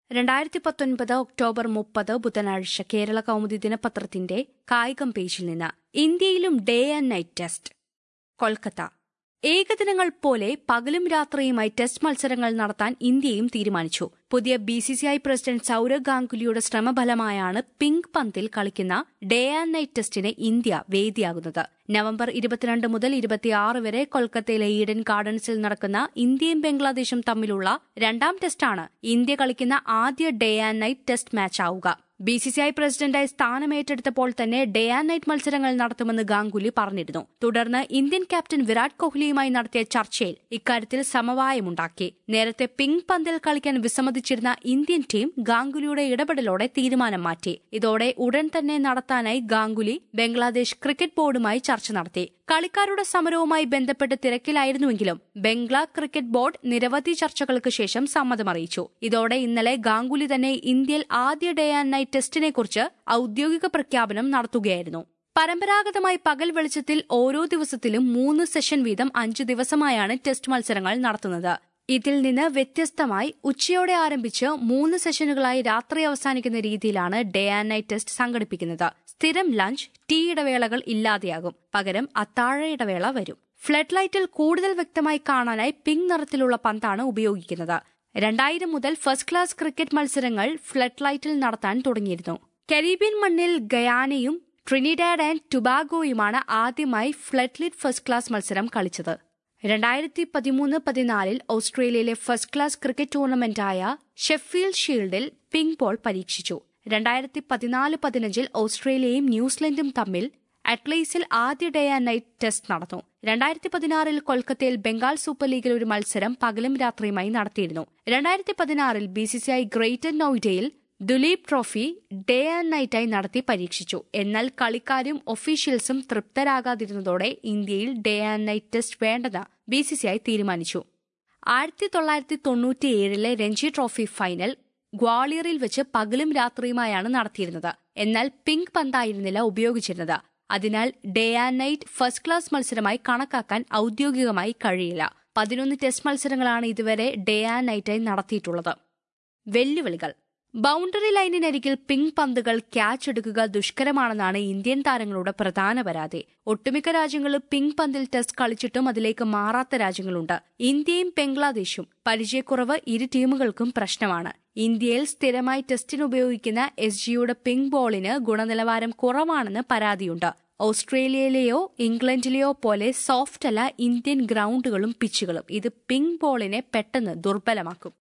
രണ്ടായിരത്തി പത്തൊൻപത് ഒക്ടോബർ മുപ്പത് ബുധനാഴ്ച കേരള കൗമുദി ദിനപത്രത്തിന്റെ കായികം പേജിൽ നിന്ന് ഇന്ത്യയിലും day and night test Kolkata ഏകദിനങ്ങൾ പോലെ പകലും രാത്രിയുമായി ടെസ്റ്റ് മത്സരങ്ങൾ നടത്താൻ ഇന്ത്യയും തീരുമാനിച്ചു പുതിയ B C C I president Sourav ഗാംഗുലിയുടെ ശ്രമഫലമായാണ് പിങ്ക് പന്തിൽ കളിക്കുന്ന ഡേ ആൻഡ് നൈറ്റ് ടെസ്റ്റിന് ഇന്ത്യ വേദിയാകുന്നത് നവംബർ ഇരുപത്തിരണ്ട് മുതൽ ഇരുപത്തിയാറ് വരെ കൊൽക്കത്തയിലെ ഈഡൻ ഗാർഡൻസിൽ നടക്കുന്ന ഇന്ത്യയും ബംഗ്ലാദേശും തമ്മിലുള്ള രണ്ടാം ടെസ്റ്റാണ് ഇന്ത്യ കളിക്കുന്ന ആദ്യ day and night test match ആവുക ബി സി സി ഐ പ്രസിഡന്റായി സ്ഥാനമേറ്റെടുത്തപ്പോൾ തന്നെ ഡേ ആൻഡ് നൈറ്റ് മത്സരങ്ങൾ നടത്തുമെന്ന് ഗാംഗുലി പറഞ്ഞിരുന്നു തുടർന്ന് ഇന്ത്യൻ ക്യാപ്റ്റൻ വിരാട് കോഹ്ലിയുമായി നടത്തിയ ചർച്ചയിൽ ഇക്കാര്യത്തിൽ സമവായമുണ്ടാക്കി നേരത്തെ പിങ്ക് പന്തിൽ കളിക്കാൻ വിസമ്മതിച്ചിരുന്ന ഇന്ത്യൻ ടീം ഗാംഗുലിയുടെ ഇടപെടലോടെ തീരുമാനം മാറ്റി ഇതോടെ ഉടൻ തന്നെ നടത്താനായി ഗാംഗുലി ബംഗ്ലാദേശ് ക്രിക്കറ്റ് ബോർഡുമായി ചർച്ച നടത്തി കളിക്കാരുടെ സമരവുമായി ബന്ധപ്പെട്ട് തിരക്കിലായിരുന്നുവെങ്കിലും ബംഗ്ലാ ക്രിക്കറ്റ് ബോർഡ് നിരവധി ചർച്ചകൾക്ക് ശേഷം സമ്മതമറിയിച്ചു ഇതോടെ ഇന്നലെ ഗാംഗുലി തന്നെ ഇന്ത്യയിൽ ആദ്യ ഡേ ആൻഡ് നൈറ്റ് ടെസ്റ്റിനെക്കുറിച്ച് ഔദ്യോഗിക പ്രഖ്യാപനം നടത്തുകയായിരുന്നു പരമ്പരാഗതമായി പകൽ വെളിച്ചത്തിൽ ഓരോ ദിവസത്തിലും മൂന്ന് സെഷൻ വീതം അഞ്ചു ദിവസമായാണ് ടെസ്റ്റ് മത്സരങ്ങൾ നടത്തുന്നത് ഇതിൽ നിന്ന് വ്യത്യസ്തമായി ഉച്ചയോടെ ആരംഭിച്ച് മൂന്ന് സെഷനുകളായി രാത്രി അവസാനിക്കുന്ന രീതിയിലാണ് ഡേ ആൻഡ് നൈറ്റ് ടെസ്റ്റ് സംഘടിപ്പിക്കുന്നത് സ്ഥിരം ലഞ്ച് ടീ ഇടവേളകൾ ഇല്ലാതെയാകും പകരം അത്താഴ ഇടവേള വരും ഫ്ലഡ് ലൈറ്റിൽ കൂടുതൽ വ്യക്തമായി കാണാനായി പിങ്ക് നിറത്തിലുള്ള പന്താണ് ഉപയോഗിക്കുന്നത് രണ്ടായിരം മുതൽ ഫസ്റ്റ് ക്ലാസ് ക്രിക്കറ്റ് മത്സരങ്ങൾ ഫ്ലഡ് ലൈറ്റിൽ നടത്താൻ തുടങ്ങിയിരുന്നു കരീബിയൻ മണ്ണിൽ ഗയാനയും ട്രിനിഡാഡ് ആൻഡ് ടുബാഗോയുമാണ് ആദ്യമായി ഫ്ലഡ് ലിറ്റ് ഫസ്റ്റ് ക്ലാസ് മത്സരം കളിച്ചത് രണ്ടായിരത്തി പതിമൂന്ന് പതിനാലിൽ ഓസ്ട്രേലിയയിലെ ഫസ്റ്റ് ക്ലാസ് ക്രിക്കറ്റ് ടൂർണമെന്റായ ഷെഫീൽഡ് ഷീൽഡിൽ പിങ്ക് ബോൾ പരീക്ഷിച്ചു രണ്ടായിരത്തി പതിനാല് പതിനഞ്ചിൽ ഓസ്ട്രേലിയയും ന്യൂസിലൻഡും തമ്മിൽ അറ്റ്ലീസിൽ ആദ്യ ഡേ ആൻഡ് നൈറ്റ് ടെസ്റ്റ് നടന്നു രണ്ടായിരത്തി പതിനാറിൽ കൊൽക്കത്തയിൽ ബംഗാൾ സൂപ്പർ ലീഗിൽ ഒരു മത്സരം പകലും രാത്രിയുമായി നടത്തിയിരുന്നു രണ്ടായിരത്തി പതിനാറിൽ B C C I greater നോയിഡയിൽ ദുലീപ് ട്രോഫി ഡേ ആൻഡ് നൈറ്റായി നടത്തി പരീക്ഷിച്ചു എന്നാൽ കളിക്കാരും ഒഫീഷ്യൽസും തൃപ്തരാകാതിരുന്നതോടെ ഇന്ത്യയിൽ ഡേ ആൻഡ് നൈറ്റ് ടെസ്റ്റ് വേണ്ടെന്ന് ബി സി സി ഐ തീരുമാനിച്ചു ആയിരത്തി തൊള്ളായിരത്തി തൊണ്ണൂറ്റിയേഴിലെ രഞ്ജി ട്രോഫി ഫൈനൽ ഗ്വാളിയറിൽ വെച്ച് പകലും രാത്രിയുമായാണ് നടത്തിയിരുന്നത് എന്നാൽ പിങ്ക് പന്തായിരുന്നില്ല ഉപയോഗിച്ചിരുന്നത് അതിനാൽ day and night first class മത്സരമായി കണക്കാക്കാൻ ഔദ്യോഗികമായി കഴിയില്ല പതിനൊന്ന് ടെസ്റ്റ് മത്സരങ്ങളാണ് ഇതുവരെ ഡേ ആൻഡ് നൈറ്റായി നടത്തിയിട്ടുള്ളത് വെല്ലുവിളികൾ ബൌണ്ടറി ലൈനിനരികിൽ പിങ്ക് പന്തുകൾ ക്യാച്ച് എടുക്കുക ദുഷ്കരമാണെന്നാണ് ഇന്ത്യൻ താരങ്ങളുടെ പ്രധാന പരാതി ഒട്ടുമിക്ക രാജ്യങ്ങളും പിങ്ക് പന്തിൽ ടെസ്റ്റ് കളിച്ചിട്ടും അതിലേക്ക് മാറാത്ത രാജ്യങ്ങളുണ്ട് ഇന്ത്യയും ബംഗ്ലാദേശും പരിചയക്കുറവ് ഇരു ടീമുകൾക്കും പ്രശ്നമാണ് ഇന്ത്യയിൽ സ്ഥിരമായി ടെസ്റ്റിന് ഉപയോഗിക്കുന്ന എസ് ജിയുടെ പിങ്ക് ബോളിന് ഗുണനിലവാരം കുറവാണെന്ന് പരാതിയുണ്ട് ഓസ്ട്രേലിയയിലെയോ ഇംഗ്ലണ്ടിലെയോ പോലെ സോഫ്റ്റ് അല്ല ഇന്ത്യൻ ഗ്രൌണ്ടുകളും പിച്ചുകളും ഇത് പിങ്ക് ബോളിനെ പെട്ടെന്ന് ദുർബലമാക്കും